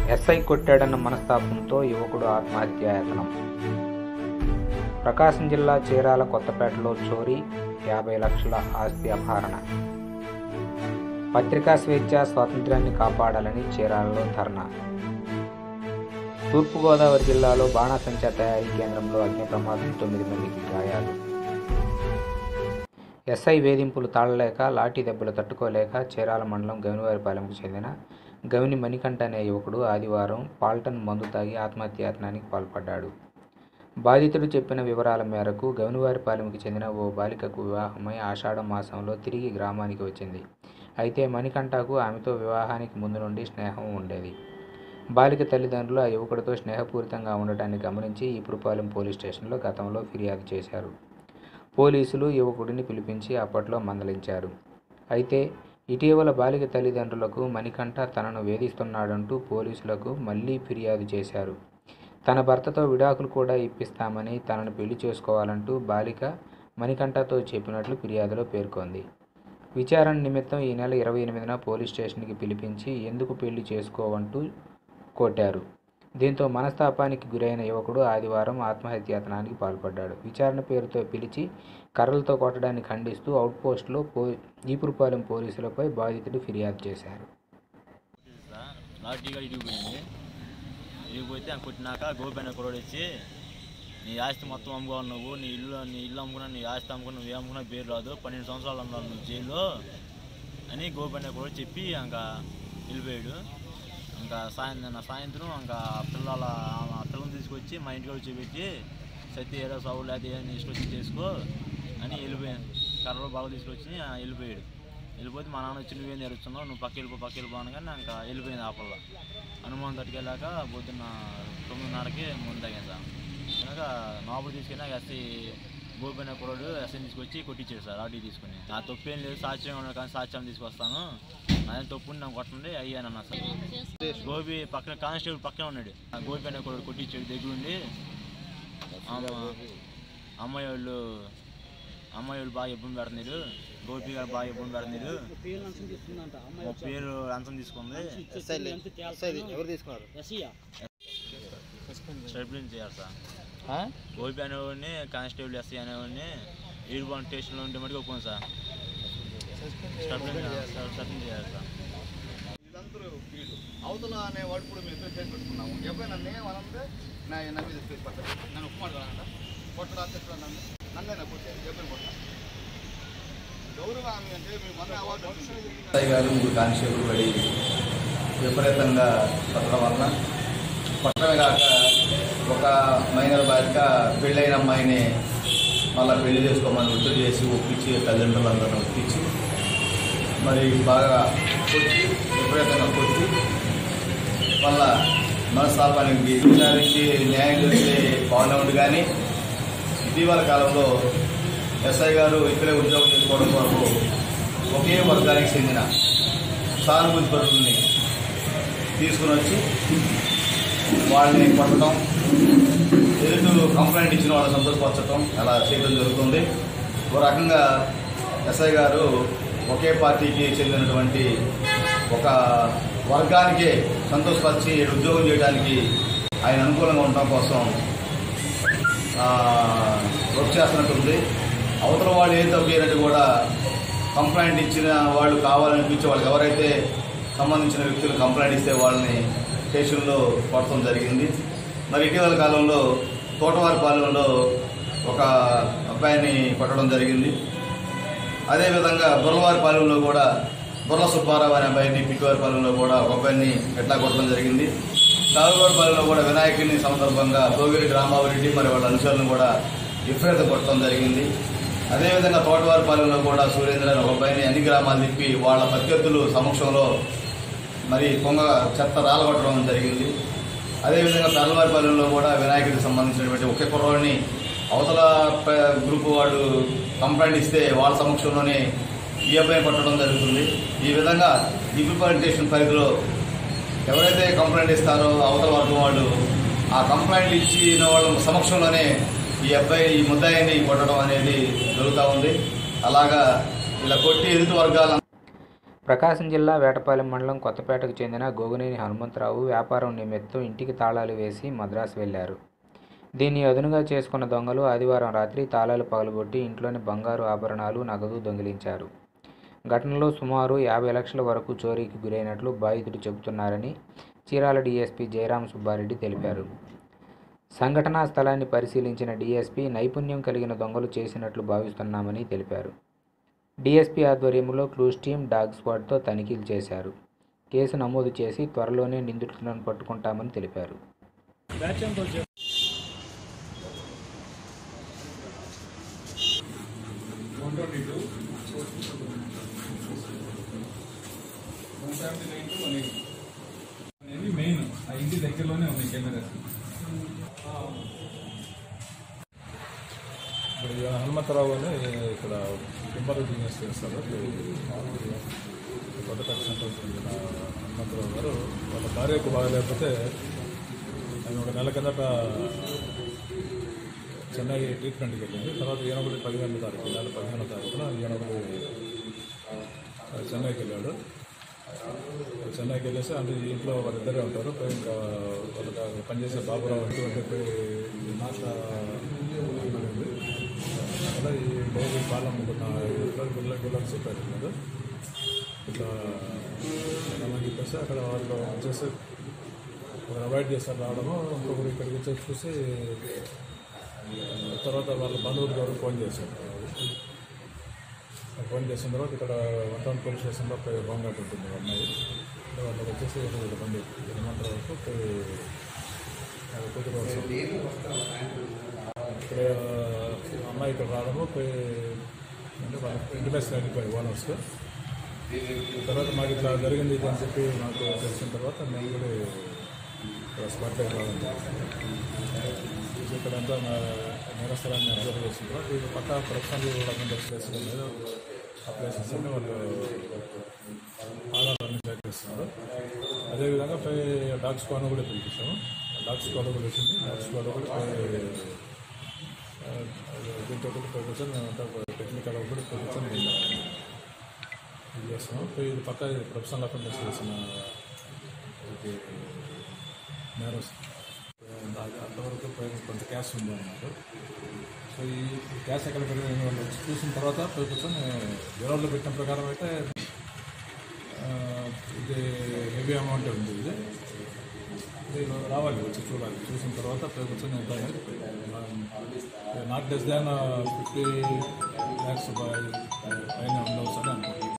SI కొట్టాడన్న మనస్తాపంతో యువకుడు ఆత్మహత్యాయతనం ప్రకాశం జిల్లా చీరాల కొత్తపేటలో చోరీ యాభై లక్షల ఆస్తి అపహరణ పత్రికా స్వేచ్ఛ స్వాతంత్ర్యాన్ని కాపాడాలని చీరాలలో ధర్నా తూర్పుగోదావరి జిల్లాలో బాణాసంచా తయారీ కేంద్రంలో అగ్ని ప్రమాదం తొమ్మిది మందికి గాయాలు ఎస్ఐ వేధింపులు తాళలేక లాఠీ దెబ్బలు తట్టుకోలేక చీరాల మండలం గవినివారిపాలెంకు చెందిన గవిని మణికంఠ అనే యువకుడు ఆదివారం పాల్టన్ మందు తాగి ఆత్మహత్యాయత్నానికి పాల్పడ్డాడు బాధితుడు చెప్పిన వివరాల మేరకు గవినివారిపాలెంకి చెందిన ఓ బాలికకు వివాహమై ఆషాఢ మాసంలో తిరిగి గ్రామానికి వచ్చింది అయితే మణికంఠకు ఆమెతో వివాహానికి ముందు నుండి స్నేహం ఉండేది బాలిక తల్లిదండ్రులు ఆ యువకుడితో స్నేహపూరితంగా ఉండటాన్ని గమనించి ఈపురపాలెం పోలీస్ స్టేషన్లో గతంలో ఫిర్యాదు చేశారు పోలీసులు యువకుడిని పిలిపించి అప్పట్లో మందలించారు అయితే ఇటీవల బాలిక తల్లిదండ్రులకు మణికంఠ తనను వేధిస్తున్నాడంటూ పోలీసులకు మళ్లీ ఫిర్యాదు చేశారు తన భర్తతో విడాకులు కూడా ఇప్పిస్తామని తనను పెళ్లి చేసుకోవాలంటూ బాలిక మణికంఠతో చెప్పినట్లు ఫిర్యాదులో పేర్కొంది విచారణ నిమిత్తం ఈ నెల ఇరవై ఎనిమిదిన పోలీస్ స్టేషన్కి పిలిపించి ఎందుకు పెళ్లి చేసుకోవంటూ కొట్టారు దీంతో మనస్తాపానికి గురైన యువకుడు ఆదివారం ఆత్మహత్యాయత్నానికి పాల్పడ్డాడు విచారణ పేరుతో పిలిచి కర్రలతో కొట్టడాన్ని ఖండిస్తూ అవుట్పోస్టులో పో ఈపురపాలెం పోలీసులపై బాధితుడు ఫిర్యాదు చేశారు సార్ లాఠీగా ఇరిగిపోయింది ఇరిగిపోతే ఆ కొట్టినాక గోపైన కురోడు వచ్చి నీ ఆస్తి మొత్తం అమ్ముకోవాలి నువ్వు నీ ఇల్లు నీ ఇల్లు అమ్ముకున్నా నీ ఆస్తి అమ్ముకున్నా నువ్వు అమ్ముకున్నా పేరు రాదు పన్నెండు సంవత్సరాలు ఉన్నావు నువ్వు జైల్లో అని గోపైన కూడా చెప్పి ఇంకా వెళ్ళిపోయాడు ఇంకా సాయంత్రం సాయంత్రం ఇంకా పిల్లల ఆ పిల్లల్ని తీసుకొచ్చి మా ఇంటికి వచ్చి పెట్టి సత్తి ఏదో సౌ లేదా ఏదైనా తీసుకొచ్చి చేసుకో అని వెళ్ళిపోయాను కర్రలు బాగా తీసుకొచ్చి ఆ, వెళ్ళిపోయాడు వెళ్ళిపోతే మా నాన్న వచ్చి నువ్వేం జరుగుతున్నావు నువ్వు పక్క వెళ్ళిపో పక్క వెళ్ళిపో అనగానే ఇంకా వెళ్ళిపోయింది ఆపల్ల హనుమాన్ తట్టుకెళ్ళాక పొద్దున్న తొమ్మిదిన్నరకి ముందు తగ్గింది సార్ కనుక నాపుడు తీసుకెళ్ళి ఎస్సీ గోపిన కుర్రాడు ఎస్ఐ తీసుకొచ్చి కొట్టించాడు సార్ ఆడి తీసుకుని నా తప్పు ఏం లేదు సాక్ష్యం ఉన్నాడు కానీ సాక్ష్యం తీసుకొస్తాను ఆయన తప్పు నాకు కొట్టండి అయ్యానన్నా సార్ గోపి పక్కన కానిస్టేబుల్ పక్కనే ఉన్నాడు ఆ గోపి అనే కుర్రాడు కొట్టించాడు దగ్గరుండి అమ్మ- అమ్మాయి వాళ్ళు అమ్మాయి వాళ్ళు బాగా ఇబ్బంది పెడుతున్నారు గోపి గారు బాగా ఇబ్బంది పెడుతున్నారు మా పేరు లంచం తీసుకుంది ఎవరు తీసుకున్నారు స్టెప్లింగ్ చేయాలి సార్ గోపి అనేవాడిని కానిస్టేబుల్ ఎస్ఐ అనేవాడిని ఈడుబాన్ స్టేషన్లో ఉంటే మటుకు ఒప్పుకోండి సార్ స్టెప్లింగ్ స్టెప్లింగ్ చేయాలి సార్ వీళ్ళందరూ వీళ్ళు అవతల అనే వాడు కూడా మేము ఇద్దరు చేసి పెట్టుకున్నాము ఎప్పుడు నన్ను ఏమనంటే నా నా మీద కేసు పట్టాడు నన్ను ఉప్పుమాడతానంట కొట్టడా తిట్టడా నన్ను నన్నే నా కొట్టాడు చెప్పని కొట్టా గౌరవం అంటే మేము మొన్న అవార్డు వచ్చింది. ఎస్ఐ గారు ముగ్గురు కానిస్టేబుల్ పడి విపరీతంగా కొట్టడం వలన కొట్టడమే కాక ఒక మైనర్ బాలిక పెళ్ళైన అమ్మాయిని మళ్ళీ పెళ్లి చేసుకోమని ఒత్తిడి చేసి ఒప్పించి తల్లిదండ్రులందరిని ఒప్పించి మరి బాగా కొట్టి విపరీతంగా కొట్టి వాళ్ళ మనస్తాపానికి విచారించి న్యాయం చేస్తే బాగానే ఉంది కానీ ఇటీవల కాలంలో ఎస్ఐ గారు ఇక్కడే ఉద్యోగం చేసుకోవడం కొరకు ఒకే వర్గానికి చెందిన సానుభూతి పరులని తీసుకుని వచ్చి వాళ్ళని కొట్టడం ఎదుటి కంప్లైంట్ ఇచ్చిన వాళ్ళని సంతోషపరచడం అలా చేయడం జరుగుతుంది ఓ రకంగా ఎస్ఐ గారు ఒకే పార్టీకి చెందినటువంటి ఒక వర్గానికే సంతోషపరిచి ఈడ ఉద్యోగం చేయడానికి ఆయన అనుకూలంగా ఉండటం కోసం ఆ, వర్క్ చేస్తున్నట్టుంది అవతల వాళ్ళు ఏం తప్పు చేయనట్టు కూడా కంప్లైంట్ ఇచ్చిన వాళ్ళు కావాలనిపించే వాళ్ళకి ఎవరైతే సంబంధించిన వ్యక్తులు కంప్లైంట్ ఇస్తే వాళ్ళని స్టేషన్లో కొట్టడం జరిగింది మరి ఇటీవల కాలంలో తోటవారిపాలెంలో ఒక అబ్బాయిని కొట్టడం జరిగింది అదేవిధంగా బుర్రవారిపాలెంలో కూడా బుర్ర సుబ్బారావు అనే అబ్బాయిని పిటివారిపాలెంలో కూడా ఒక అబ్బాయిని ఎట్లా కొట్టడం జరిగింది కాలువారిపాలెంలో కూడా వినాయకుని సందర్భంగా భోగిరెడ్డి రామారెడ్డి మరి వాళ్ళ అనుచరులను కూడా విపరీత కొట్టడం జరిగింది అదేవిధంగా తోటవారిపాలెంలో కూడా సురేంద్ర అనే ఒక అబ్బాయిని అన్ని గ్రామాలు తిప్పి వాళ్ళ ప్రత్యర్థులు సమక్షంలో మరి కొంగ చెత్త రాలగొట్టడం జరిగింది అదేవిధంగా పెరలవారిపాలెంలో కూడా వినాయకుడికి సంబంధించినటువంటి ఒకే కుర్రోడిని అవతల ప- గ్రూప్ వాడు కంప్లైంట్ ఇస్తే వాళ్ళ సమక్షంలోనే ఈ అబ్బాయిని కొట్టడం జరుగుతుంది ఈ విధంగా డిప్యూటీ స్టేషన్ పరిధిలో ఎవరైతే కంప్లైంట్ ఇస్తారో అవతల వర్గం వాళ్ళు ఆ కంప్లైంట్ ఇచ్చిన వాళ్ళ సమక్షంలోనే ఈ అబ్బాయి ఈ ముద్దాయిని కొట్టడం అనేది జరుగుతూ ఉంది అలాగా ఇలా కొట్టి ఎదుటి వర్గాల ప్రకాశం జిల్లా వేటపాలెం మండలం కొత్తపేటకు చెందిన గోగునేని హనుమంతరావు వ్యాపారం నిమిత్తం ఇంటికి తాళాలు వేసి మద్రాసు వెళ్లారు దీన్ని అదునుగా చేసుకున్న దొంగలు ఆదివారం రాత్రి తాళాలు పగలగొట్టి ఇంట్లోని బంగారు ఆభరణాలు నగదు దొంగిలించారు ఘటనలో సుమారు యాభై లక్షల వరకు చోరీకి గురైనట్లు బాధితుడు చెబుతున్నారని చీరాల డీఎస్పీ జయరాం సుబ్బారెడ్డి తెలిపారు సంఘటనా స్థలాన్ని పరిశీలించిన డీఎస్పీ నైపుణ్యం కలిగిన దొంగలు చేసినట్లు భావిస్తున్నామని తెలిపారు డీఎస్పీ ఆధ్వర్యంలో క్లూస్ టీం డాగ్ స్క్వాడ్తో తనిఖీలు చేశారు కేసు నమోదు చేసి త్వరలోనే నిందితులను పట్టుకుంటామని తెలిపారు one twenty two one seventy nine two one eighty అనేది మెయిన్ ఆ ఇంటి దగ్గరలోనే ఉన్నాయి కెమెరాస్ ఇప్పుడు ఈ హనుమంతరావు అని ఇక్కడ టింబర్ బిజినెస్ చేస్తారు కొత్తపేట సెంటర్ చెందిన హనుమంతరావు గారు వాళ్ళ భార్యకు బాగలేకపోతే ఆయన ఒక నెల కిందట చెన్నై ట్రీట్మెంట్కి వెళ్ళింది తర్వాత ఈయనొకటి పదిహేను తారీఖు నెల పదిహేనో తారీఖున ఈయనొకటి చెన్నైకి వెళ్ళాడు చెన్నైకి వెళ్ళేసి అంటే ఇంట్లో వాళ్ళిద్దరే ఉంటారు పోయి ఇంకా వాళ్ళకి పనిచేసే బాబురావు అంటూ అంటే పోయి మాట్లాడింది అలా ఈ డైరీ పాలు అమ్ముకున్న ఇట్లా గుల్ల గుళ్ళకి చెప్పారు కదా ఇట్లా అని చెప్పేసి అక్కడ వాళ్ళు వచ్చేసి ఒకరు అవాయిడ్ చేస్తారు రావడము ఇంకొకరు ఇక్కడికి వచ్చేసి చూసి తర్వాత వాళ్ళ బంధువులు గారు ఫోన్ చేశారు ఫోన్ చేసిన తర్వాత ఇక్కడ వన్ టౌన్ పోలీస్ స్టేషన్లో పోయి బొంగాట్ ఉంటుంది అమ్మాయి వాళ్ళకి వచ్చేసి వీళ్ళ బండి హనుమంతరావు వరకు పోయి వాళ్ళ కూతురు వస్తుంది. ఇక్కడ అమ్మాయి ఇక్కడ రావడము పోయి అంటే వాళ్ళ ఇంటిమేషన్ అయిపోయి ఓనర్స్ తర్వాత మాకు ఇట్లా జరిగింది ఇది అని చెప్పి నాకు తెలిసిన తర్వాత మేము కూడా ఇక్కడ స్పాట్ లైట్ రావడం జరిగింది ఇక్కడంతా నా నేరస్థలాన్ని అబ్జర్వ్ చేసిన తర్వాత ఇది పక్క ప్రొఫెషనల్ డాక్యుమెంట్ ప్లేసెస్ మీద ఆ ప్లేసెస్ అన్ని వాళ్ళు ఆధారాన్ని సేకరిస్తున్నారు అదేవిధంగా పై డాగ్ స్క్వాడ్ కూడా పిలిపించాము డాగ్ స్క్వాడ్ కూడా వచ్చింది డాగ్ స్క్వాడ్ కూడా పై ఆ, దీంతో కూడా పై కూర్చొని అంతా టెక్నికల్ కూడా పై కూర్చొని ఇది చేస్తున్నాం పై ఇది పక్క ఇది ప్రొఫెషనల్ అకౌంటెంట్స్ చేసిన ఇది నేరస్ దాని అంతవరకు పై కొంత క్యాష్ ఉంది అన్నమాట సో ఈ క్యాష్ ఎక్కడ పెరిగిన వాళ్ళు వచ్చి చూసిన తర్వాత పోయి కూర్చొని వివరాల్లో పెట్టిన ప్రకారం అయితే ఆ, ఇది హెవీ అమౌంట్ ఉంది ఇది ఇది రావాలి వచ్చి చూడాలి చూసిన తర్వాత పోయి కూర్చొని ఎంత అనేది not less than fifty lakhs పైన ఉండవచ్చు అని అనుకుంటున్నాను